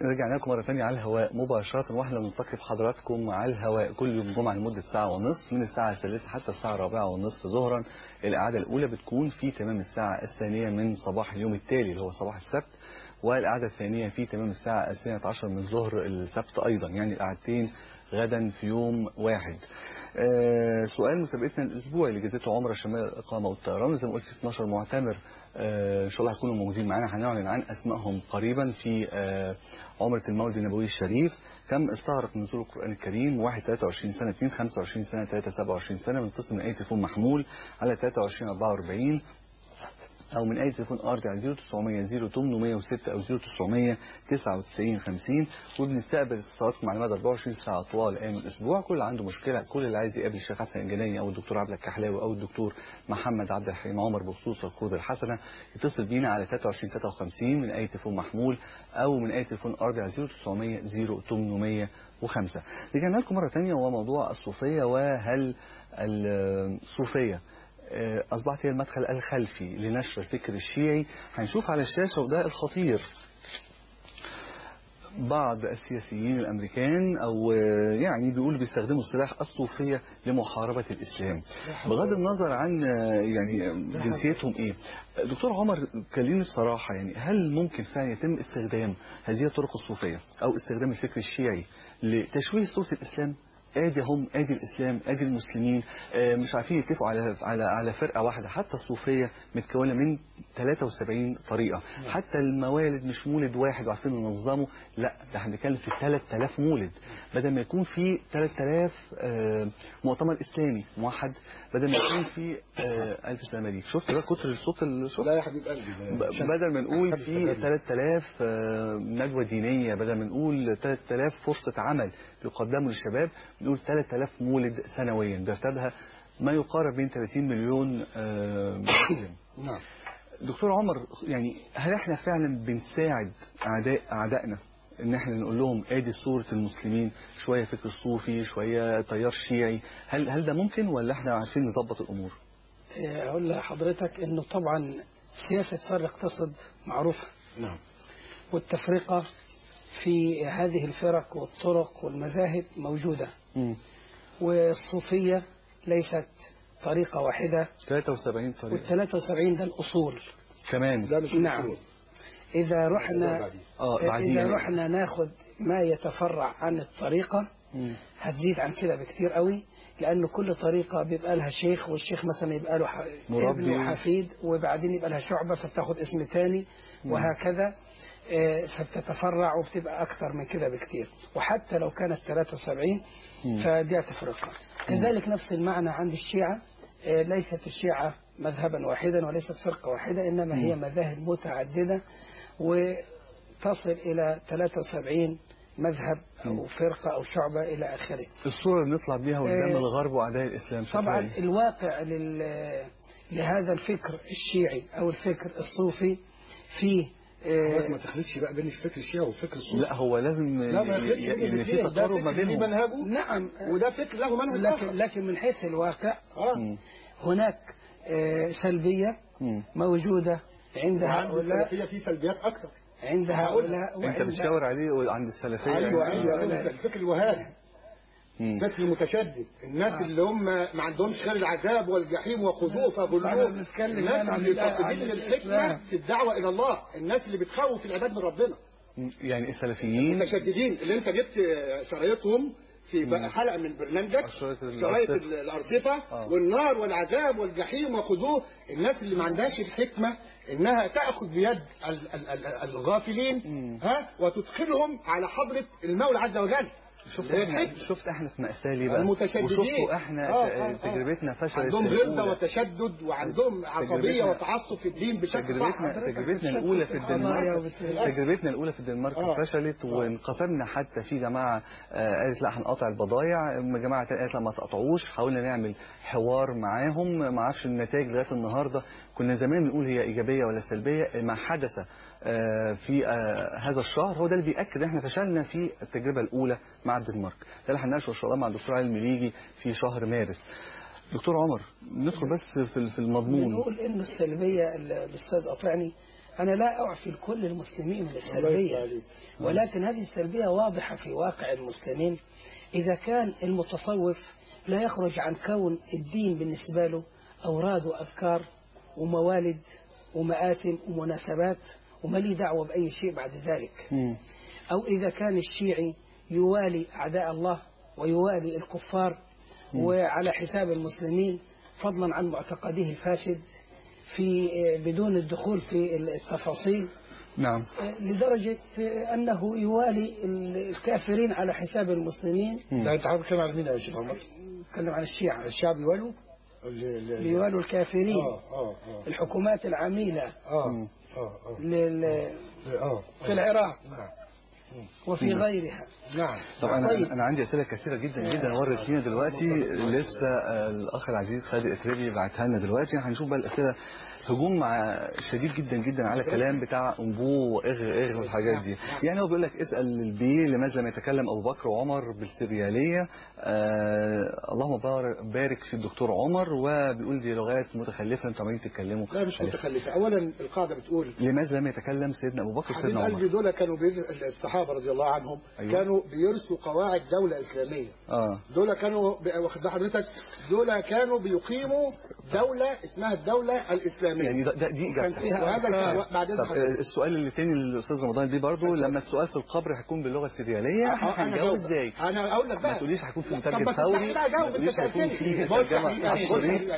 رجعنا لكم مرة ثانية على الهواء مباشرة واحنا بنلتقي بحضراتكم على الهواء كل يوم جمعة لمدة ساعة ونصف من الساعة الثالثة حتى الساعة الرابعة ونصف ظهرا القعدة الأولى بتكون في تمام الساعة الثانية من صباح اليوم التالي اللي هو صباح السبت والقعدة الثانية في تمام الساعة الثانية عشر من ظهر السبت أيضا يعني القعدتين غدا في يوم واحد آه سؤال مسابقتنا الاسبوعي اللي جازته عمره شمال الاقامه والطيران زي ما قلت في 12 معتمر آه ان شاء الله هيكونوا موجودين معانا هنعلن عن اسمائهم قريبا في آه عمره المولد النبوي الشريف كم استغرق نزول القران الكريم 1 23 سنه 2 25 سنه 3 27 سنه بنتصل من اي تليفون محمول على 23 44 او من اي تليفون ارضي على 0900 0806 او 0900 99 50 وبنستقبل اتصالاتكم على مدى 24 ساعه طوال ايام الاسبوع كل اللي عنده مشكله كل اللي عايز يقابل الشيخ حسن الجناني او الدكتور عبد الكحلاوي او الدكتور محمد عبد الحليم عمر بخصوص القروض الحسنه يتصل بينا على 23 53 من اي تليفون محمول او من اي تليفون ارضي على 0900 0805 رجعنا لكم مره ثانيه وهو موضوع الصوفيه وهل الصوفيه أصبحت هي المدخل الخلفي لنشر الفكر الشيعي هنشوف على الشاشة وده الخطير بعض السياسيين الأمريكان أو يعني بيقولوا بيستخدموا السلاح الصوفية لمحاربة الإسلام بغض النظر عن يعني جنسيتهم إيه دكتور عمر كلمني بصراحة يعني هل ممكن فعلا يتم استخدام هذه الطرق الصوفية أو استخدام الفكر الشيعي لتشويه صورة الإسلام ادي هم ادي الاسلام ادي المسلمين مش عارفين يتفقوا على على على فرقه واحده حتى الصوفيه متكونه من 73 طريقه حتى الموالد مش مولد واحد وعارفين ننظمه لا ده احنا بنتكلم في 3000 مولد بدل ما يكون في 3000 مؤتمر اسلامي موحد بدل ما يكون في الف سلامه دي شفت بقى كتر الصوت لا يا حبيب قلبي بدل ما نقول في 3000 ندوه دينيه بدل ما نقول 3000 فرصه عمل يقدموا للشباب نقول 3000 مولد سنويا بيرتبها ما يقارب بين 30 مليون مسلم نعم دكتور عمر يعني هل احنا فعلا بنساعد اعداء اعدائنا ان احنا نقول لهم ادي صورة المسلمين شوية فكر صوفي شوية تيار شيعي هل هل ده ممكن ولا احنا عارفين نظبط الامور اقول لحضرتك انه طبعا سياسة فرق تصد معروفة نعم والتفرقة في هذه الفرق والطرق والمذاهب موجودة م. والصوفية ليست طريقة واحدة 73 طريقة وال 73 ده الأصول كمان ده مش نعم الأصول. إذا رحنا اه بعدين إذا رحنا ناخد ما يتفرع عن الطريقة م. هتزيد عن كده بكتير قوي لأن كل طريقة بيبقى لها شيخ والشيخ مثلا يبقى له ح- مربي. ابن وحفيد وبعدين يبقى لها شعبة فبتاخد اسم تاني وهكذا آه، فبتتفرع وبتبقى أكتر من كده بكتير وحتى لو كانت 73 فدي تفرقة كذلك نفس المعنى عند الشيعة آه، ليست الشيعة مذهبا واحدا وليست فرقة واحدة إنما هي مذاهب متعددة وتصل إلى 73 مذهب أو فرقة أو شعبة إلى آخره الصورة اللي بنطلع بيها قدام آه، الغرب واعداء الاسلام شكلها طبعا إيه؟ الواقع لل... لهذا الفكر الشيعي أو الفكر الصوفي فيه حضرتك آه، ما تخلطش بقى بين الفكر الشيعي والفكر الصوفي لا هو لازم لا ما يخلطش ي- بين ان في الاثنين ده تقارب ما فكر ليه بينهم منهجه نعم وده فكر له منهج لكن آخر. لكن من حيث الواقع اه مم. هناك آه، سلبية مم. موجودة عند وعند هؤلاء السلفية في سلبيات أكتر عند هؤلاء انت وعند بتشاور عليه عند السلفيه أيوه يعني. أيوه أيوه الفكر الوهابي مم. فكر متشدد الناس اللي هم ما عندهمش غير العذاب والجحيم وخذوه احنا فغلوه بنتكلم الناس الآن عن اللي الآ- عن فاقدين الحكمة الإسلام. في الدعوة إلى الله الناس اللي بتخوف العباد من ربنا مم. يعني السلفيين المتشددين اللي انت جبت شرايطهم في بقى حلقة من برنامجك الشرايط الأرصفة. شرايط ال- الأرصفة آه. والنار والعذاب والجحيم وخذوه الناس اللي ما عندهاش الحكمة انها تأخذ بيد ال- ال- ال- الغافلين ها وتدخلهم على حضرة المولى عز وجل شفت هي احنا الحكمة. شفت احنا في مأساة ليه بقى المتشددين وشفتوا احنا آه، ت- آه، آه. تجربتنا فشلت عندهم الأولى. غلظة وتشدد وعندهم عصبية تجربتنا- وتعصب في الدين بشكل صح تجربتنا تجربتنا الاولى في الدنمارك تجربتنا الاولى في الدنمارك آه. فشلت وانقسمنا حتى في جماعه آه، قالت لا هنقطع البضايع أما جماعه تانية قالت لا ما تقطعوش حاولنا نعمل حوار معاهم ما اعرفش النتائج لغايه النهارده كنا زمان بنقول هي ايجابيه ولا سلبيه ما حدث آه، في آه، هذا الشهر هو ده اللي بياكد ان احنا فشلنا في التجربه الاولى مع الدنمارك ده اللي هنناقشه ان شاء الله مع الدكتور علي المليجي في شهر مارس دكتور عمر ندخل بس في في المضمون بنقول انه السلبيه ال- الاستاذ قطعني أنا لا أعفي الكل المسلمين من الله يفتح السلبية عليك. ولكن هذه السلبية واضحة في واقع المسلمين إذا كان المتصوف لا يخرج عن كون الدين بالنسبة له أوراد وأذكار وموالد ومآتم ومناسبات وما لي دعوة بأي شيء بعد ذلك مم. أو إذا كان الشيعي يوالي أعداء الله ويوالي الكفار وعلى حساب المسلمين فضلا عن معتقده الفاسد في بدون الدخول في التفاصيل نعم لدرجة أنه يوالي الكافرين على حساب المسلمين لا انت عارف كلام على مين يا شيخ عمر؟ نتكلم عن الشيعة الشعب يوالوا؟ اللي- اللي- بيوالوا الكافرين اه اه اه الحكومات العميلة اه اه اه لل- اه في العراق نعم وفي غيرها نعم طبعا انا طيب. انا عندي اسئله كثيره جدا جدا ورد فينا دلوقتي لسه آه، الاخ العزيز خالد اتربي بعتها لنا دلوقتي هنشوف بقى الاسئله هجوم مع شديد جدا جدا على الكلام بتاع انبو واغر اغر والحاجات دي يعني هو بيقول لك اسال البي لماذا لم يتكلم ابو بكر وعمر بالسرياليه آه اللهم بار- بارك في الدكتور عمر وبيقول دي لغات متخلفه انتوا عمالين تتكلموا لا مش متخلفة أولا القاعدة بتقول لماذا لم يتكلم سيدنا ابو بكر حبيب وسيدنا قلبي عمر دول كانوا بير... الصحابة رضي الله عنهم أيوة. كانوا بيرسوا قواعد دولة إسلامية اه دول كانوا ب- واخد بال حضرتك دول كانوا بيقيموا دولة اسمها الدولة الإسلامية يعني ده, ده دي كان اجابتك فيها وهذا أفكار. الكلام- بعد إذن طب حضرتك. آه، السؤال اللي تاني للاستاذ رمضان دي برضو لما السؤال في القبر هيكون باللغه السرياليه آه، احنا أنا هنجاوب جاوب. ازاي؟ أنا أقول لك ما بقى تقوليش هيكون في طب مترجم بس فوري لا جاوب ما أنت تقوليش هيكون سألتني. في بص يا ترجمه حبيبي، بص يا عصري حبيبي.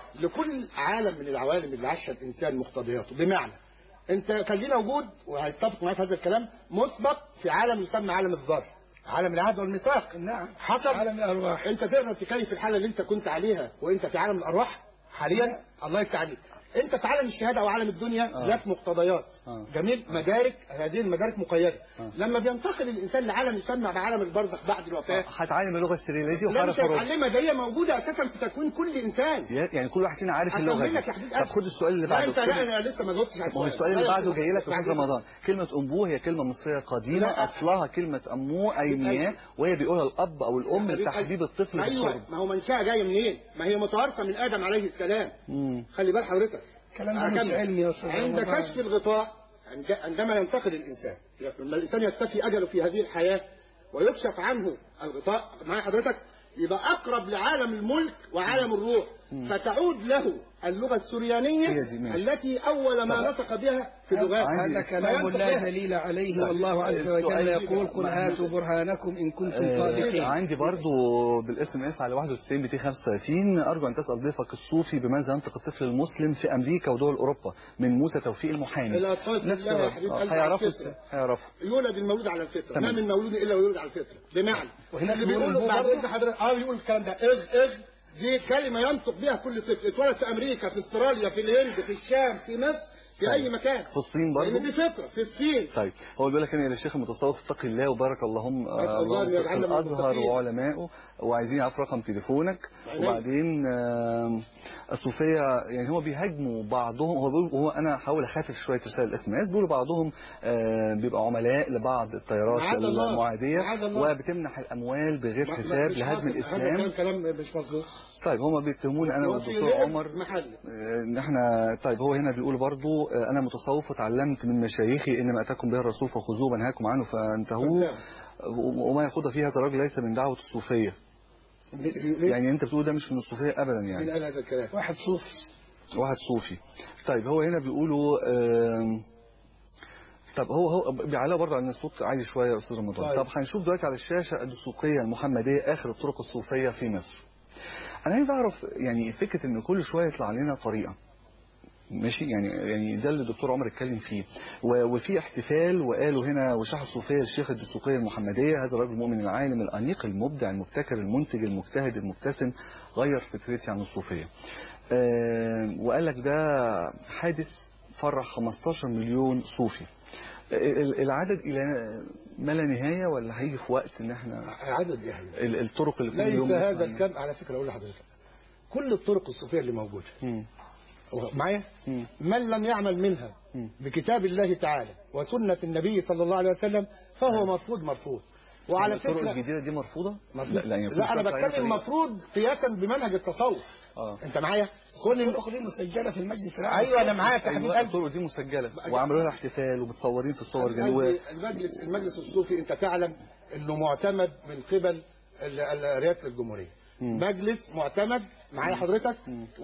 لكل عالم من العوالم اللي عاشها الإنسان مقتضياته بمعنى أنت كان لينا وجود وهيتفق معايا في هذا الكلام مسبق في عالم يسمى عالم الذر عالم العهد والميثاق نعم حصل عالم الأرواح انت تقدر تكيف الحاله اللي انت كنت عليها وانت في عالم الارواح حاليا الله يفتح عليك انت في عالم الشهاده او عالم الدنيا آه. ذات مقتضيات آه. جميل مدارك هذه المدارك مقيده آه. لما بينتقل الانسان لعالم يسمى بعالم البرزخ بعد الوفاه هتعلم اللغه السرياليه دي لا مش وهعرف ارد هيتعلمها ده هي موجوده اساسا في تكوين كل انسان يعني كل واحد فينا عارف اللغه هكمل دي لك يا حبيب طب قلبي. خد السؤال اللي لا بعده انت لا كلمة- انا لسه ما جاوبتش على ما هو السؤال السؤال اللي لا، بعده لا، جاي لك يا بعد استاذ إذنك. رمضان كلمه انبوه هي كلمه مصريه قديمه لا. اصلها كلمه امو اي مياه وهي بيقولها الاب او الام حبيب لتحبيب الطفل ايوه بالشرب ما هو منشأها جايه منين؟ ما هي متوارثه من ادم عليه السلام مم. خلي بال حضرتك الكلام ده مش أكمل. علمي يا أستاذ عند رمضان. كشف الغطاء عند- عندما ينتقل الإنسان لما الإنسان يستفي أجله في هذه الحياة ويكشف عنه الغطاء معايا حضرتك يبقى أقرب لعالم الملك وعالم الروح فتعود له اللغة السريانية هي دي، ماشي. التي أول ما نطق بها في اللغات عندي- هذا كلام فينطق لا بها. دليل عليه والله عز السؤال وجل دي يقول بقى- قل هاتوا برهانكم إن كنتم آه، صادقين عندي برضو بالاس ام اس على 91 235 ارجو ان تسال ضيفك الصوفي بماذا ينطق الطفل المسلم في امريكا ودول اوروبا من موسى توفيق المحامي الأطفال نفس بالله يا الرد. حبيب آه، قلبي على هيعرفوا الفطرة. هيعرفوا يولد المولود على الفطرة تمام. ما من مولود إلا ويولد على الفطرة بمعنى وهنا اللي بيقول بيقولوا هو بعد برضه؟ إذن حضرتك اه بيقول الكلام ده إغ إغ دي كلمة ينطق بها كل طفل اتولد في أمريكا في استراليا في الهند في الشام في مصر في طيب. أي مكان في الصين برضو لأن دي فطرة في الصين طيب هو بيقول لك ان الشيخ المتصوف اتقي الله وبارك اللهم أسأل آه، الله اللهم أن يجعلنا من الازهر المتقين. وعلمائه وعايزين يعرف رقم تليفونك عينيا. وبعدين آه، الصوفيه يعني هو بيهاجموا بعضهم هو بيقول هو انا هحاول اخفف شويه رسائل الاس ام اس بيقولوا بعضهم آه، بيبقى عملاء لبعض الطيارات معاذ الله. المعاديه معاذ الله. وبتمنح الاموال بغير ما- ما- حساب مش لهدم حاصل. هذا الاسلام كلام كلام مش مظبوط طيب هما بيتهموني انا وفي والدكتور غير عمر محل آه، ان احنا طيب هو هنا بيقول برضو آه، انا متصوف وتعلمت من مشايخي ان ما اتاكم به الرسول فخذوه ومنهاكم عنه فانتهوا تمام. و- وما يخوض فيه هذا الرجل ليس من دعوه الصوفيه يعني انت بتقول ده مش من الصوفيه ابدا مين يعني قال هذا الكلام؟ واحد صوفي واحد صوفي طيب هو هنا بيقولوا آم، طب هو هو بيعلقوا برضه على ان الصوت عالي شويه يا استاذ رمضان طيب. طب هنشوف دلوقتي على الشاشه الدسوقيه المحمديه اخر الطرق الصوفيه في مصر انا عايز اعرف يعني فكره ان كل شويه يطلع لنا طريقه ماشي يعني يعني ده اللي الدكتور عمر اتكلم فيه و- وفي احتفال وقالوا هنا وشاح الصوفيه الشيخ الدسوقيه المحمديه هذا الرجل المؤمن العالم الانيق المبدع المبتكر المنتج المجتهد المبتسم غير فكرتي عن الصوفيه آه، وقال لك ده حادث فرح 15 مليون صوفي ال- العدد الى ما لا نهايه ولا هيجي في وقت ان احنا عدد يا حبيبي ال- الطرق اللي كل ليس يوم هذا نسمع الكلام على فكرة أقول لحضرتك كل الطرق الصوفية اللي موجودة مم. معايا مم. من لم يعمل منها مم. بكتاب الله تعالى وسنة النبي صلى الله عليه وسلم فهو مرفوض مرفوض وعلى الطرق فكره الجديده دي مرفوضه مفروض. لا, لا, يعني لا انا مفيش أي بتكلم طريقة. مفروض قياسا بمنهج التصوف اه انت معايا كل ال- الطرق دي مسجله في المجلس العام ايوه انا معاك يا حبيب ايوه قلبي الطرق دي مسجله وعملوا لها احتفال ومتصورين في الصور جنوب المجلس المجلس الصوفي انت تعلم انه معتمد من قبل ال- ال- رئاسه الجمهوريه مجلس معتمد معايا حضرتك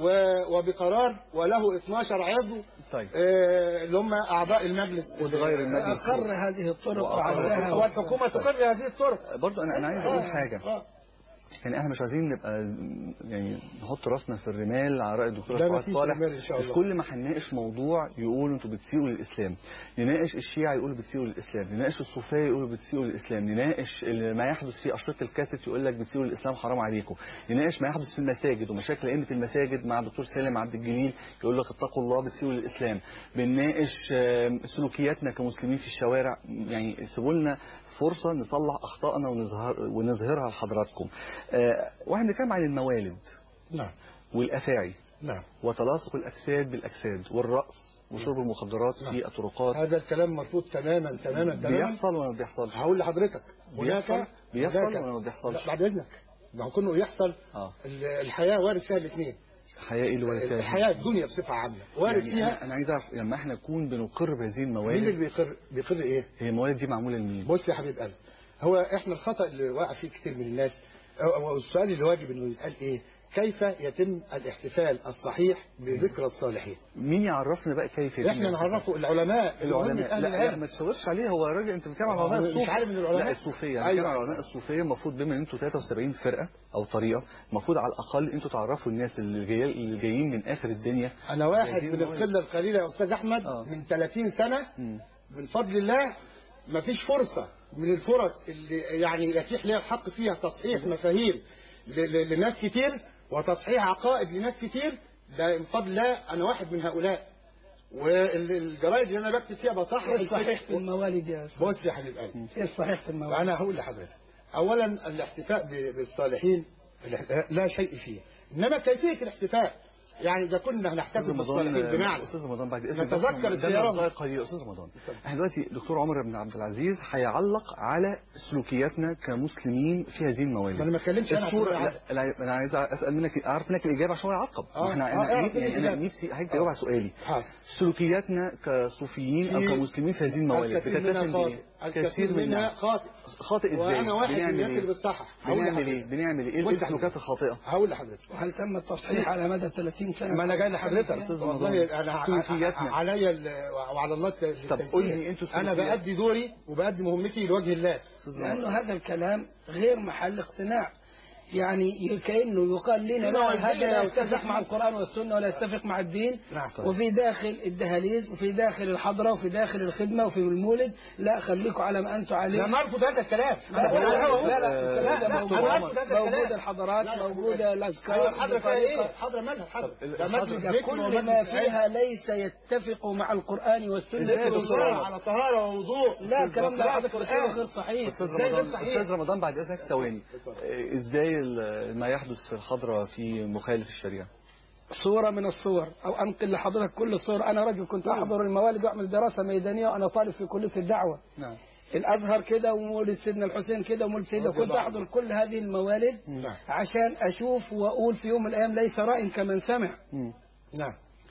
و- وبقرار وله 12 عضو طيب آه، اللي هم اعضاء المجلس وتغير المجلس اقر هذه الطرق وأقر. وعدها هو الحكومه تقر هذه الطرق برضو انا انا عايز اقول حاجه آه. يعني احنا مش عايزين نبقى يعني نحط راسنا في الرمال على راي الدكتور لا، فؤاد مفيش صالح رمال إن شاء مش الله. كل ما هنناقش موضوع يقولوا انتوا بتسيئوا للاسلام نناقش الشيعة يقولوا بتسيئوا للاسلام نناقش الصوفيه يقولوا بتسيئوا للاسلام نناقش ال- ما يحدث في اشرطه الكاسيت يقول لك بتسيئوا للاسلام حرام عليكم نناقش ما يحدث في المساجد ومشاكل ائمه المساجد مع الدكتور سالم عبد الجليل يقول لك اتقوا الله بتسيئوا للاسلام بنناقش آم، سلوكياتنا كمسلمين في الشوارع يعني سيبوا لنا فرصة نصلح أخطائنا ونظهر ونظهرها لحضراتكم. آه، واحد بنتكلم عن الموالد نعم والأفاعي نعم وتلاصق الأجساد بالأجساد والرقص وشرب المخدرات في الطرقات هذا الكلام مرفوض تماما تماما تماما بيحصل ولا ما بيحصلش؟ هقول لحضرتك بيحصل هناك بيحصل هناك- ولا ما بيحصلش؟ لا، بعد اذنك ما هو كله يحصل اه ال- الحياه وارد فيها الاثنين الحياة ايه اللي ولا فيها؟ الحياه الدنيا بصفه عامه وارد يعني فيها أنا- انا عايز اعرف لما احنا نكون بنقر بهذه مين اللي الموالد بيقر بيقر ايه؟ هي الموالد دي معمولة لمين؟ بص يا حبيب قلبي هو احنا الخطا اللي واقع فيه كتير من الناس أو- أو السؤال اللي واجب انه يتقال ايه؟ كيف يتم الاحتفال الصحيح بذكرى الصالحين؟ مين يعرفنا بقى كيف يتم احنا نعرفه العلماء العلماء أهل لا, لا العلم. ما تشاورش عليه هو راجل انت بتتكلم على هو العلماء مش الصوفيه عارف ان العلماء لا الصوفيه أيوة. يعني بتتكلم على العلماء الصوفيه المفروض بما ان انتوا 73 فرقه او طريقه المفروض على الاقل انتوا تعرفوا الناس اللي جاي اللي جايين من اخر الدنيا انا واحد عايزين من الموالد. القله القليله يا استاذ احمد آه. من 30 سنه مم. من فضل الله ما فيش فرصة من الفرص اللي يعني يتيح لي الحق فيها تصحيح مفاهيم ل- ل- لناس كتير وتصحيح عقائد لناس كتير ده من فضل الله أنا واحد من هؤلاء والجرايد اللي أنا بكتب فيها بصحح ايه الصحيح في الموالد يا أستاذ؟ بص يا حبيب قلبي ايه الصحيح في الموالد؟ أنا هقول لحضرتك أولا الاحتفاء ب- بالصالحين الاح- لا شيء فيه إنما كيفية الاحتفاء يعني إذا كنا استاذ هنحتفل رمضان بالصالحين بمعنى استاذ رمضان بعد اذنك نتذكر بس ده الزيارة. موضوع قليل استاذ رمضان احنا دلوقتي دكتور عمر بن عبد العزيز هيعلق على سلوكياتنا كمسلمين في هذه الموالد ما أنا ما اتكلمش أنا عشان الصورة أعرف. لا, لا انا عايز اسال منك اعرف منك الاجابه عشان هو يعقب آه، احنا آه، انا اعرف مني يعني انا الإجابة. نفسي عايز تجاوب على سؤالي حاضر. سلوكياتنا كصوفيين او في كمسلمين في هذه الموالد الكثير منها بتتسم خاطئ بايه؟ الكثير منها خاطئ خاطئ ازاي؟ وانا واحد من بنعمل الناس ايه؟ اللي بتصحح هقول بنعمل لحضرتك. ايه؟ بنعمل ايه؟ بص ايه يا السلوكيات الخاطئه؟ هقول لحضرتك وهل تم التصحيح على مدى 30 سنة؟ ما انا جاي لحضرتك أستاذ والله رمضان. انا ع- سلوكياتنا. عليا ال- وعلى الله الت- طب قول لي انتوا انا سلوكيات. بأدي دوري وبأدي مهمتي لوجه الله لأنه هذا الكلام غير محل اقتناع يعني كأنه يقال لنا كده لا والدنيا هذا لا يا أستاذ يتفق مع القرآن والسنة ولا يتفق مع الدين نعم طيب. وفي داخل الدهاليز وفي داخل الحضرة وفي داخل الخدمة وفي المولد لا خليكم على ما أنتم عليه لا نرفض هذا الكلام لا لا لا, لا, لا, لا، لا, لا، موجود أنا أرفض هذا موجود الكلام. الحضارات لا، لا، موجودة الأذكار ايوه الحضره فيها ايه؟ بطريقة- الحضره مالها الحضره ده الحضرة مجلس ده ذكر كل ومجلس ما علم. فيها ليس يتفق مع القرآن والسنة إزاي يا دكتور والإجماع. عمر؟ على طهاره ووضوء لا الكلام ده وقراءة حضرتك القرآن. بتقوله غير صحيح استاذ إزاي غير رمضان صحيح؟ استاذ رمضان بعد اذنك ثواني آه، ازاي ال- ما يحدث في الحضره في مخالف الشريعه صورة من الصور أو أنقل لحضرتك كل الصور أنا رجل كنت أحضر الموالد وأعمل دراسة ميدانية وأنا طالب في كلية الدعوة نعم الأزهر كده ومولد سيدنا الحسين كده ومولد سيدنا رضي كنت الله أحضر كل هذه الموالد نعم. عشان أشوف وأقول في يوم من الأيام ليس رأي كمن سمع مم. نعم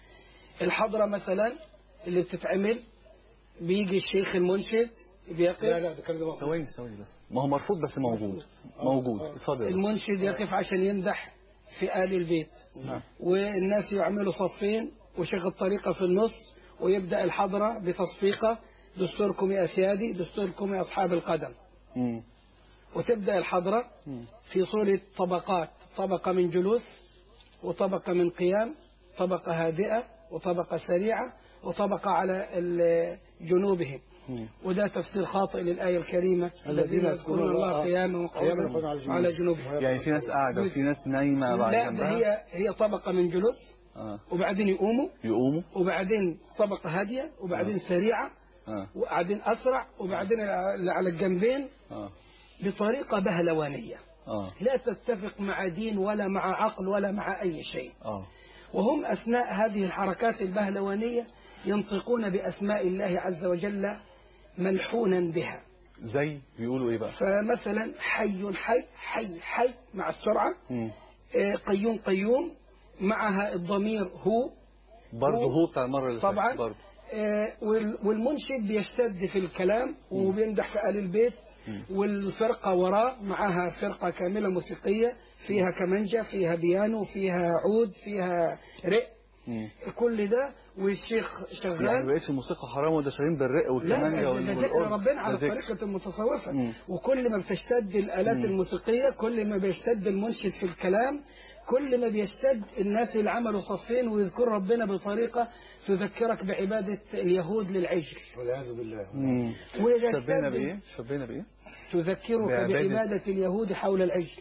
الحضرة مثلا اللي بتتعمل بيجي الشيخ المنشد لا بيقف لا ده كان ده ثواني ثواني بس ما هو مرفوض بس موجود موجود اتفضل المنشد يقف عشان يمدح في آل البيت نعم. والناس يعملوا صفين وشيخ الطريقة في النص ويبدأ الحضرة بتصفيقة دستوركم يا سيادي دستوركم يا أصحاب القدم مم. وتبدأ الحضرة مم. في صورة طبقات طبقة من جلوس وطبقة من قيام طبقة هادئة وطبقة سريعة وطبقة على ال- جنوبهم مم. وده تفسير خاطئ للآية الكريمة الذين الذين يذكرون يذكرون الله الله قياما قياما وقعودا وقعودا على جنوبهم. وعلى جنوبهم يعني في ناس قاعده وفي ناس نايمه على لا ده جنبها هي هي طبقة من جلوس اه وبعدين يقوموا يقوموا وبعدين طبقة هادية وبعدين سريعة اه وبعدين أسرع وبعدين اللي على الجنبين اه بطريقة بهلوانية اه لا تتفق مع دين ولا مع عقل ولا مع أي شيء اه وهم أثناء هذه الحركات البهلوانية ينطقون بأسماء الله عز وجل ملحونا بها زي بيقولوا ايه بقى فمثلا حي حي حي حي مع السرعة مم. آه، قيوم قيوم معها الضمير هو برضه هو- هو بتاع المره اللي فاتت طبعا برضه آه، وال- والمنشد بيشتد في الكلام وبيمدح في آل البيت والفرقة وراه معها فرقة كاملة موسيقية فيها كمانجة فيها بيانو فيها عود فيها رق مم. كل ده والشيخ يعني شغال بقيت الموسيقى حرام وده شغالين بالرق لا والكمانجه ده وال- ده ذكر والأورج. ربنا على ده ذكر. طريقة المتصوفة مم. وكل ما بتشتد الآلات الموسيقية كل ما بيشتد المنشد في الكلام كل ما بيشتد الناس اللي عملوا صفين ويذكر ربنا بطريقة تذكرك بعبادة اليهود للعجل والعياذ بالله مم. شبهنا ويشتد بايه شبهنا بايه تذكرك بعبادة- بعبادة اليهود حول العجل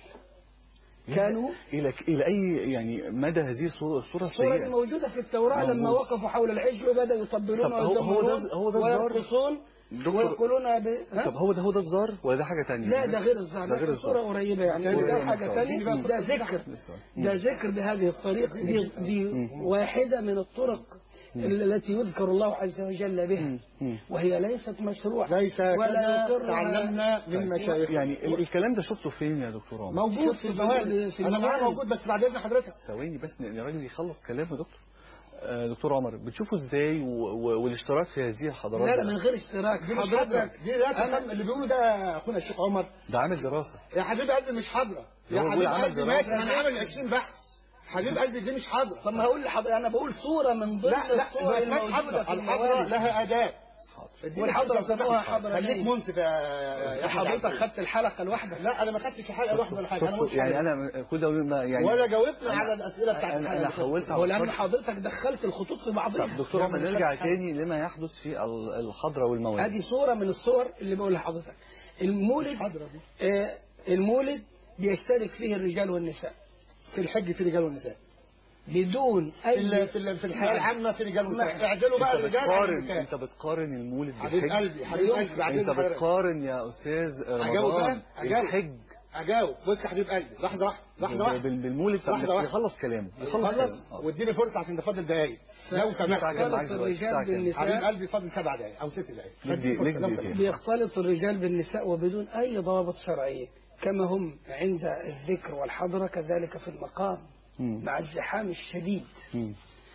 كانوا الى الى اي يعني مدى هذه الصوره الصوره الصورة دي السيئه موجودة في التوراة لما موجود. وقفوا حول العجل وبدأوا يطبلون طب هو- هو ده- ويزمرون هو ده الزار؟ ويرقصون دكتور- ويقولون ب... ها؟ طب هو ده هو ده الزار ولا ده حاجه ثانيه لا ده غير الزهر ده غير الصورة الزهر. قريبة يعني قريبة ده من حاجة الزهر. ثانية ده ذكر ده ذكر بهذه الطريقة دي, دي واحدة من الطرق التي يذكر الله عز وجل بها مم. وهي ليست مشروعة ليس ولا كما يقرها تعلمنا من مشايخ يعني ال- الكلام ده شفته فين يا دكتور عمر موجود شفت في في الفوائد في انا معاه الموارد. موجود بس بعد اذن حضرتك ثواني بس ان الراجل يخلص كلامه يا دكتور آه، دكتور عمر بتشوفوا ازاي و... و... والاشتراك في هذه الحضارات لا ده- لا من غير اشتراك دي مش حضرة حضرتك دي لا أنا- تفهم اللي بيقوله ده اخونا الشيخ عمر ده عامل دراسه يا حبيب قلبي مش حاضرة يا هو حبيب بيقول عمل قلبي دراسة. ماشي انا عامل 20 بحث حبيب قلبي دي مش حاضرة طب ما هقول لحضرتك انا بقول صورة من ضمن لا لا الصور ما اسمهاش الموجودة حضرة في الحضرة الموارد لها آداب والحضرة سموها حضرة خليك نايم. منصف يا يا أحمد حضرتك عبد. خدت الحلقة الواحدة لا انا ما خدتش حاجه واحده ولا حاجه انا ما قلتش يعني حاجة. انا كل ده ما يعني ولا جاوبنا على الاسئله بتاعت انا الحلقة انا اللي فاتت. حاولت هو لأن أفكر- حضرتك دخلت الخطوط في بعضها طب دكتور عمر نرجع تاني لما يحدث في ال- الحضره والمواد هذه صورة من الصور اللي بقولها لحضرتك المولد الحضرة دي. آه المولد بيشترك فيه الرجال والنساء في الحج في رجال ونساء بدون في ال- أي في ال- في الحياه العامه في رجال ونساء نعم. اعدلوا بقى انت الرجال عن بتقارن النساء انت بتقارن المولد حبيب بالحج قلبي حبيب قلبي بعد انت إذن حضرتك. بتقارن يا استاذ أجاوب رمضان بقى؟ أجاوب. الحج اجاوب بص يا حبيب قلبي لحظه واحده لحظه واحده بال- بالمولد طب واحدة واحدة. يخلص كلامه يخلص خلص كلامه. واديني فرصه عشان ده فاضل دقايق لو سمحت ساعة كام معاك يختلط دلوقتي؟ الرجال ساعة كام؟ حبيب بالنساء قلبي فاضل سبع دقايق او ست دقايق ليك فاديني دقيقة- ليك فرصة لو دقيقتين. سمحت. بيختلط الرجال بالنساء وبدون أي ضوابط شرعية كما هم عند الذكر والحضرة كذلك في المقام مم. مع الزحام الشديد مم.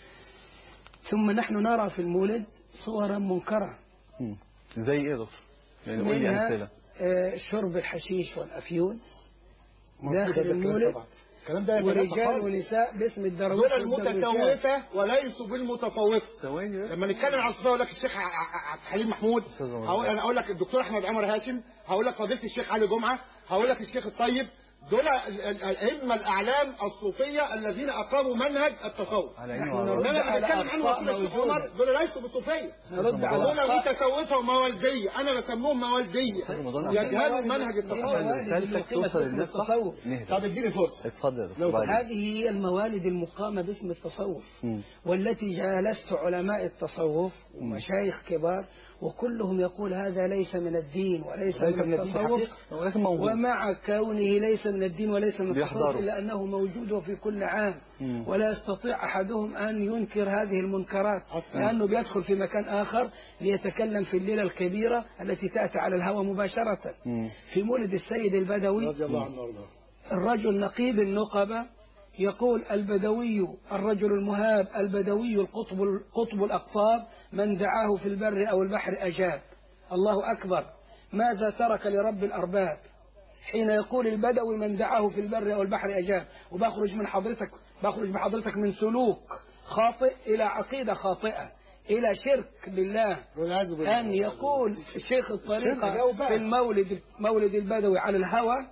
ثم نحن نرى في المولد صورا منكرة مم. زي ايه يا دكتور؟ يعني قول لي منها امثله آه، شرب الحشيش والأفيون موجودة داخل ده الكلام المولد طبعا. الكلام ده يا ورجال خالص. ونساء باسم الدرويش دول والدرويشات. المتسوفه وليسوا بالمتصوفه ثواني بس لما نتكلم عن الصوفيه اقول لك الشيخ ع- ع- عبد الحليم محمود أستاذ عمر. هقول انا اقول لك الدكتور احمد عمر هاشم هقول لك فضيله الشيخ علي جمعه هقول لك الشيخ الطيب دول ال- ال- الائمه الاعلام الصوفيه الذين اقاموا منهج التصوف على عيني نحن وعلى نرد راسي. انما اللي على بيتكلم عنه أخطاء وكيل الشيخ موجودة. عمر دول ليسوا بالصوفيه نرد على دول أخطاء متسوفه وموالديه انا بسموهم موالديه أستاذ رمضان، يجهلوا منهج دي التصوف موالد اللي رسالتك أقيمت توصل باسم للناس صح؟ التصوف. نهدى طب اديني فرصه اتفضل يا لو دكتور بعدين. هذه هي الموالد المقامة باسم التصوف مم. والتي جالست علماء التصوف ومشايخ كبار وكلهم يقول هذا ليس من الدين وليس ليس من من الدين التصوف حقيقة. ولكن موجود ومع كونه ليس من الدين وليس من التصوف بيحضروا. إلا أنه موجود في كل عام مم. ولا يستطيع أحدهم أن ينكر هذه المنكرات أصلاً. لأنه بيدخل في مكان آخر ليتكلم في الليلة الكبيرة التي تأتي على الهوى مباشرة مم. في مولد السيد البدوي رضي الله عنه وارضاه الرجل نقيب النقبة يقول البدوي الرجل المهاب البدوي القطب قطب الأقطاب من دعاه في البر أو البحر أجاب الله أكبر ماذا ترك لرب الأرباب حين يقول البدوي من دعاه في البر أو البحر أجاب وبخرج من حضرتك بخرج بحضرتك من سلوك خاطئ إلى عقيدة خاطئة إلى شرك بالله والعياذ بالله أن يقول شيخ شرك، الطريقة جاوب بقى. في المولد مولد البدوي على الهوى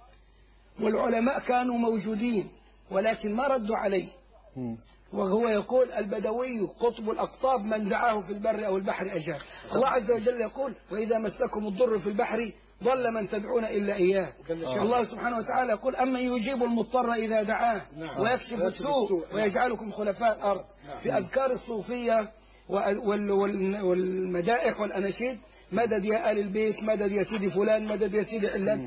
والعلماء كانوا موجودين ولكن ما ردوا عليه مم. وهو يقول البدوي قطب الأقطاب من دعاه في البر أو البحر أجاب الله عز وجل يقول وإذا مسكم الضر في البحر ضل من تدعون إلا إياه آه. الله سبحانه وتعالى يقول أما يجيب المضطر إذا دعاه نعم. ويكشف ويكشف السوء السوء. نعم. ويجعلكم خلفاء الأرض في أذكار الصوفية وال- وال- وال- والمدائح والأناشيد مدد يا آل البيت مدد يا سيدي فلان مدد يا سيدي علان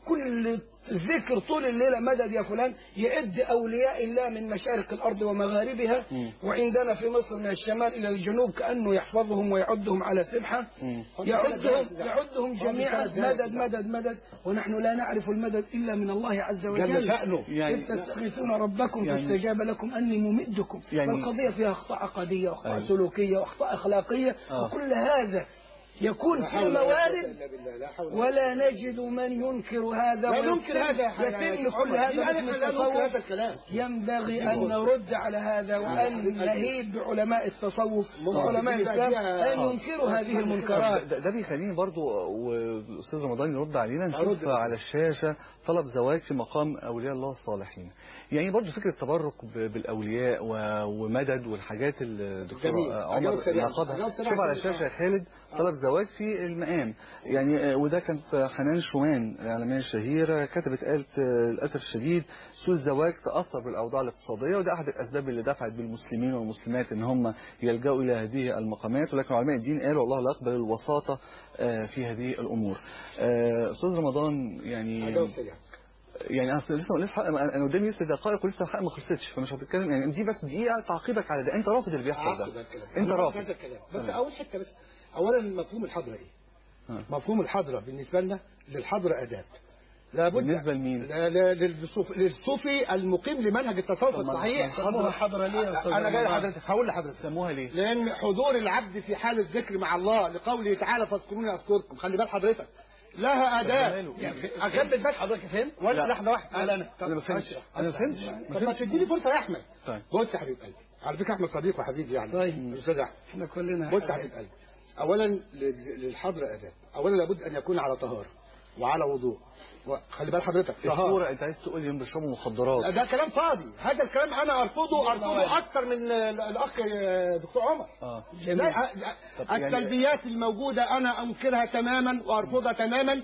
كل ذكر طول الليلة مدد يا فلان يعد أولياء الله من مشارق الأرض ومغاربها مم. وعندنا في مصر من الشمال إلى الجنوب كأنه يحفظهم ويعدهم على سبحة مم. يعدهم يعدهم جميعا مدد مدد مدد ونحن لا نعرف المدد إلا من الله عز جل وجل شأنه يعني- إذ تستغيثون ربكم يعني- فاستجاب لكم أني ممدكم يعني- فالقضية فيها أخطاء عقدية وأخطاء أيوة. سلوكية وأخطاء أخلاقية آه. وكل هذا يكون لا في حول ولا قوة موارد إلا بالله، لا حول ولا ولا نجد من ينكر هذا لا ويتم- ننكر هذا يا يتم حبيبي كل عمر. هذا لا باسم لا ننكر التصوف هذا الكلام ينبغي أن نرد على هذا وأن نهيب بعلماء التصوف وعلماء ممكن الإسلام يبقى أن فيها- ينكروا هذه ده, المنكرات ده, ده بيخليني برضو والاستاذ رمضان يرد علينا أرد. نشوف على الشاشه طلب زواج في مقام اولياء الله الصالحين يعني برضو فكره التبرك ب- بالاولياء و- ومدد والحاجات اللي الدكتور جميل. عمر أجاوب سريعاً. نقدها أجاوب سريعاً. شوف على الشاشه يا خالد طلب زواج في المقام يعني آه، وده كانت حنان شومان الاعلاميه الشهيره كتبت قالت آه، للاسف الشديد سوء الزواج تاثر بالاوضاع الاقتصاديه وده احد الاسباب اللي دفعت بالمسلمين والمسلمات ان هم يلجأوا الى هذه المقامات ولكن علماء الدين قالوا الله لا يقبل الوساطه آه، في هذه الامور آه، استاذ رمضان يعني أجاوب سريعا يعني اصل لسه لسه حق- انا قدامي لسه دقائق ولسه الحلقه ما خلصتش فمش هتتكلم يعني دي بس دقيقه تعقيبك على ده انت رافض اللي بيحصل عقد ده الكلام. انت أنا رافض هذا الكلام بس تمام. اول حته بس اولا مفهوم الحضره ايه ها. مفهوم الحضره بالنسبه لنا للحضره اداب لابد بالنسبة لمين؟ لا لا للصوف للصوفي المقيم لمنهج التصوف طب ما- الصحيح سموها حضرة ليه يا أستاذ انا جاي رمضان؟ لحضرتك هقول لحضرتك سموها ليه؟ لان حضور العبد في حال الذكر مع الله لقوله تعالى فاذكروني اذكركم خلي بال حضرتك لها اداب ماله؟ اكمل بس حضرتك فين؟ ولا لا. لحظه واحده قال انا انا ما فهمتش انا ما فهمتش ما طب ما فهمتش تديني فرصه يا احمد طيب. بص يا حبيب قلبي على فكره احمد صديق وحبيبي يعني طيب. استاذ احمد احنا كلنا بص يا حبيب قلبي اولا لل- للحضر اداب اولا لابد ان يكون على طهاره وعلى وضوء خلي بال حضرتك طهاره الصورة انت عايز تقول لي بيشربوا مخدرات ده كلام فاضي هذا الكلام انا ارفضه ارفضه اكتر من ال- الاخ دكتور عمر اه جميل. لا طب يعني- السلبيات الموجودة أنا أنكرها تماما وأرفضها تماما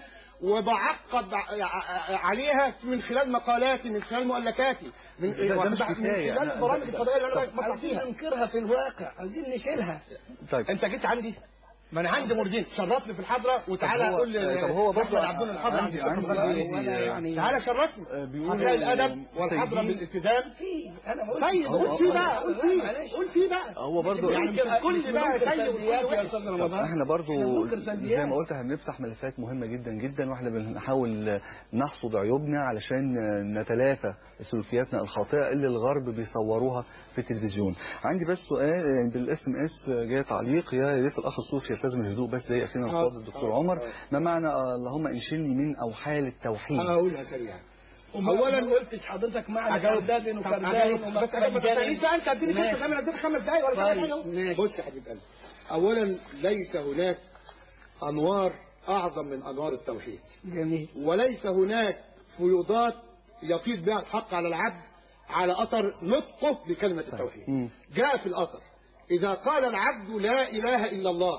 وبعقب ع- ع- عليها من خلال مقالاتي من خلال مؤلفاتي من, ده- ده مش من كفاية. خلال أنا- البرامج ده- الفضائية اللي أنا طب- بطلع عايزين فيها ننكرها في الواقع عايزين نشيلها طيب أنت جيت عندي ما أنا عندي مردين شرفني في الحضرة وتعالى هو- قول لي طب هو برضه أحمد عبدون الحضرة عندي- عندي عندي- شكرا عندي- جزيلا. يعني تعالى شرفني آه، بيقولوا هتلاقي الأدب والحضرة سيدين- بالالتزام في انا بقول طيب هو- قول فيه هو- بقى قول لا، فيه معلش. قول فيه بقى هو برضه يعني مش الكل بقى ننكر سيء سلبيات والكل يا وحش استاذ طب رمضان احنا برضو ننكر زي سلبيات ما قلت احنا بنفتح ملفات مهمة جدا جدا واحنا بنحاول نحصد عيوبنا علشان نتلافى سلوكياتنا الخاطئة اللي الغرب بيصوروها في التلفزيون عندي بس سؤال يعني بالاس ام اس جاي تعليق يا ريت الاخ الصوفي يلتزم الهدوء بس زي اخينا الاستاذ الدكتور آه. عمر ما معنى آه، اللهم انشلني من اوحال التوحيد هقولها سريعا اولا اولا ما قلتش حضرتك معنى أجاوب. كذاب طب وكذاب أجاوب. بس أجاوب. ما تسألنيش بقى انت اديني ماشي. فرصه كمان اديك خمس دقايق ولا طيب، خمس حاجه ماشي. بص يا حبيب قلبي اولا ليس هناك انوار اعظم من انوار التوحيد جميل وليس هناك فيوضات يفيض بها الحق على العبد على اثر نطقه بكلمه التوحيد مم. جاء في الاثر اذا قال العبد لا اله الا الله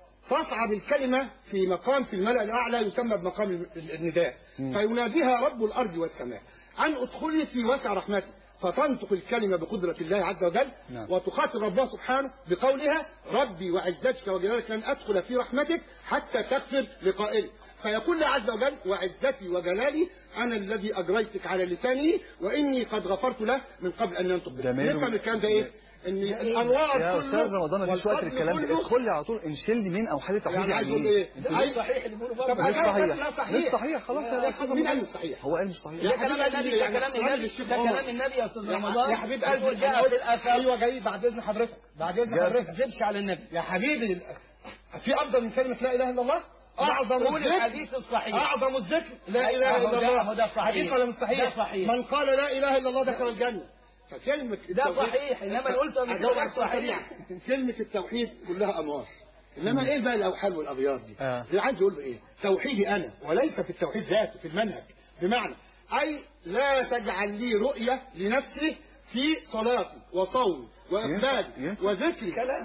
تصعد الكلمة في مقام في الملأ الأعلى يسمى بمقام ال- النداء فيناديها رب الأرض والسماء أن ادخلي في وسع رحمتي فتنطق الكلمة بقدرة الله عز وجل نعم. وتخاطب ربها سبحانه بقولها ربي وعزتك وجلالك لن أدخل في رحمتك حتى تغفر لقائلي فيقول الله عز وجل وعزتي وجلالي أنا الذي أجريتك على لساني وإني قد غفرت له من قبل أن ينطق به. ده ماله- نفهم الكلام ده إيه؟ ان الانوار يا كله استاذ رمضان مفيش وقت والفضل للكلام ده كله ادخل لي على طول انشلني من اوحال التوحيد يعني عايز يعني يقول ايه ايه؟ ده عايز مش صحيح اللي بيقوله طب برضه مش أجاوب صحيح بس لا صحيح مش صحيح خلاص يا يا باشا مين قال مش صحيح؟ هو قال مش صحيح ده يا كلام حبيب النبي قلبي، ده يعني كلام راجل النبي الشيخ ده عمر. كلام النبي يا استاذ يا- رمضان يا حبيب قلبي يقول جاء أنا في قلت- الاثر ايوه جاي بعد اذن حضرتك بعد اذن ما حضرتك تكذبش على النبي يا حبيبي في افضل من كلمه لا اله الا الله اعظم قول الذكر الحديث الصحيح اعظم الذكر لا أهو اله ده- الا الله أهو ده صحيح. حديث ولا مش صحيح ده صحيح. من قال لا اله الا الله دخل الجنه فكلمه ده التوحيد- صحيح، إنما اللي قلته قبل كده أجاوب غير أكثر صحيح. سريعا. كلمه التوحيد كلها انوار انما ايه بقى الاوحال والاغيار دي؟ آه. اللي عايز يقول له ايه؟ توحيدي انا وليس في التوحيد ذاته في المنهج بمعنى اي لا تجعل لي رؤيه لنفسي في صلاتي وصومي واقبالي ينفع- وذكري كلام. ع-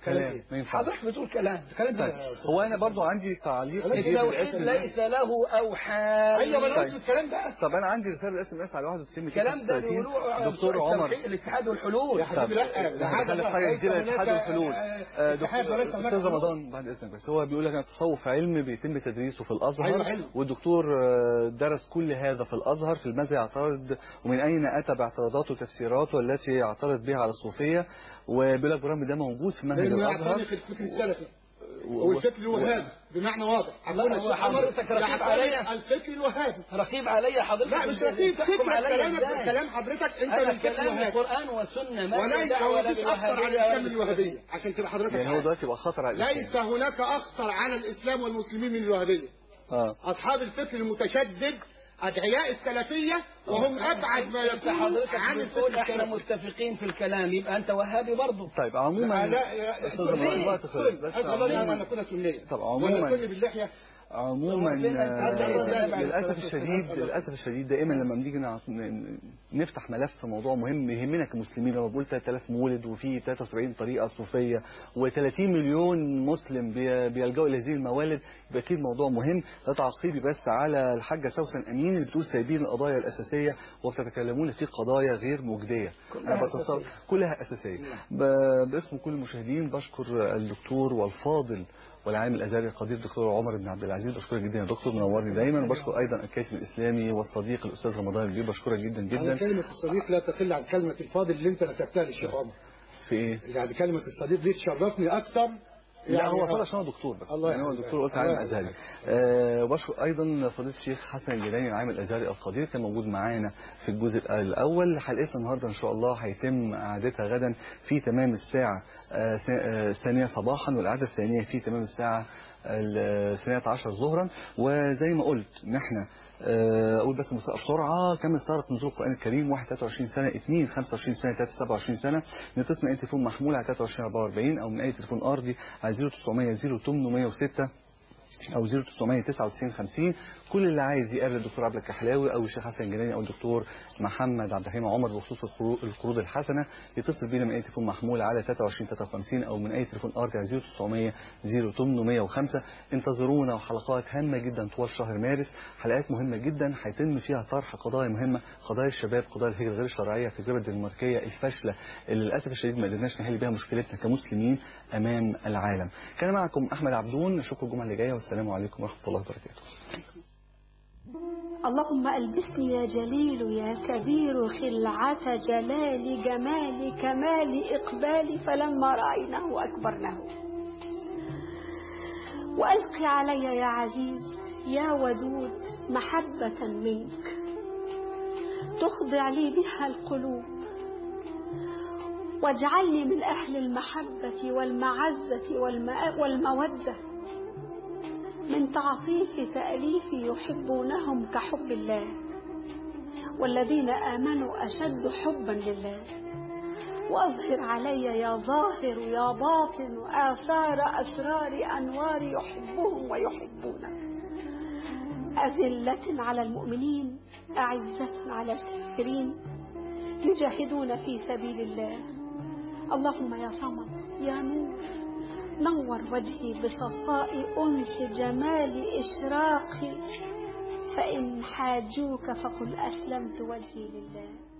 كلام ما ينفعش حضرتك بتقول كلام كلام طيب هو انا برضو عندي تعليق ولكن كبير التوحيد بالاسم اس ليس له اوحال ايوه ما انا قلت طيب. الكلام ده طب انا عندي رساله الاس ام اس على 91 الكلام ده بيقولوه دكتور عمر التوحيد- الاتحاد والحلول يا حبيبي لا طب ده خلي عادة في حاجه ليس كتير هناك، الاتحاد والحلول آه، آه، اتحاد دكتور وليس هناك استاذ حلول. رمضان بعد اذنك بس هو بيقول لك ان التصوف علم بيتم تدريسه في الازهر أيوة، حلو. والدكتور آه، درس كل هذا في الازهر في الماذا يعترض ومن اين اتى باعتراضاته وتفسيراته التي يعترض بها على الصوفيه وبيقول لك برغم ده موجود في منهج لانه الازهر يعتنق الفكر السلفي و- والفكر الوهابي بمعنى واضح لا، هو حضرتك رقيب عليا. الفكر الوهابي رقيب عليا حضرتك لا مش رقيب تحكم فكرة عليا كلامك إزاي؟ كلام حضرتك انت انا من الفكر كلام الوهابي القران والسنه ما وليس دعوه هو ولا مفيش اخطر على بالوهابيه الاسلام ولا من الوهابيه عشان تبقى حضرتك يعني هو عارف. دلوقتي بقى خطر على الإسلام. ليس هناك اخطر على الاسلام والمسلمين من الوهابيه اه اصحاب الفكر المتشدد ادعياء السلفيه وهم ابعد ما انت يكون حضرتك عن بتقول الفكر احنا السلفي متفقين في الكلام يبقى انت وهابي برضه طيب عموما لا لا استاذ رمضان الوقت خلص بس أسأل الله أن عموما نكون سنيا طب عموما- ونكون باللحية عموما ربنا آه، يسعدك. للاسف الشديد للاسف الشديد دائما لما بنيجي نع- ن- نفتح ملف في موضوع مهم يهمنا كمسلمين لما بقول 3000 مولد وفي 73 طريقه صوفيه و30 مليون مسلم بي- بيلجأوا الى هذه الموالد يبقى اكيد موضوع مهم ده تعقيبي بس على الحاجه سوسن امين اللي بتقول سايبين القضايا الاساسيه وبتتكلمون في قضايا غير مجديه كلها أنا بتصور أساسية. كلها اساسيه ب- باسم كل المشاهدين بشكر الدكتور والفاضل والعالم الازهري القدير دكتور عمر بن عبد العزيز بشكرك جدا يا دكتور منورني دايما وبشكر ايضا الكاتب الاسلامي والصديق الاستاذ رمضان البيب بشكرك جدا يعني جدا كلمة الصديق لا تقل عن كلمة الفاضل اللي انت نسبتها للشيخ عمر في ايه؟ يعني كلمة الصديق دي تشرفني اكتر لا هو آه. طلع عشان هو دكتور بس الله يعني هو يحفظك. دكتور قلت الله عالم يحفظك. ازهري أه وبشكر ايضا فضيله الشيخ حسن الجيلاني العالم الازهري القدير كان موجود معانا في الجزء الاول حلقتنا النهارده ان شاء الله هيتم قعدتها غدا في تمام الساعه آه، س- آه، الثانيه صباحا والقعده الثانيه في تمام الساعه الثانية عشر ظهرا وزي ما قلت ان احنا آه، اقول بس المسابقه بسرعه كم استغرق نزول القران الكريم 1 23 سنه 2 25 سنه 3 27 سنه نتصل من اي تليفون محمول على 23 44 او من اي تليفون ارضي على 0900 0806 او 0999 50 كل اللي عايز يقابل الدكتور عبد الكحلاوي او الشيخ حسن الجناني او الدكتور محمد عبد الحليم عمر بخصوص القرو- القروض الحسنه يتصل بينا من اي تليفون محمول على 23 53 او من اي تليفون ارضي على 0900 0805 انتظرونا وحلقات هامه جدا طوال شهر مارس حلقات مهمه جدا هيتم فيها طرح قضايا مهمه قضايا الشباب قضايا الهجره غير الشرعيه التجربه الدنماركيه الفاشله اللي للاسف الشديد ما قدرناش نحل بيها مشكلتنا كمسلمين امام العالم كان معكم احمد عبدون نشوفكم الجمعه اللي جايه والسلام عليكم ورحمه الله وبركاته اللهم ألبسني يا جليل يا كبير خلعة جلال جمال كمال إقبال فلما رأيناه أكبرناه وألقي علي يا عزيز يا ودود محبة منك تخضع لي بها القلوب واجعلني من أهل المحبة والمعزة والم- والمودة من تعطيف تأليف يحبونهم كحب الله والذين آمنوا أشد حبا لله وأظهر علي يا ظاهر يا باطن آثار أسرار أنوار يحبهم ويحبونه أذلة على المؤمنين أعزة على الكافرين يجاهدون في سبيل الله اللهم يا صمد يا نور نور وجهي بصفاء أنس جمال إشراقي فإن حاجوك فقل أسلمت وجهي لله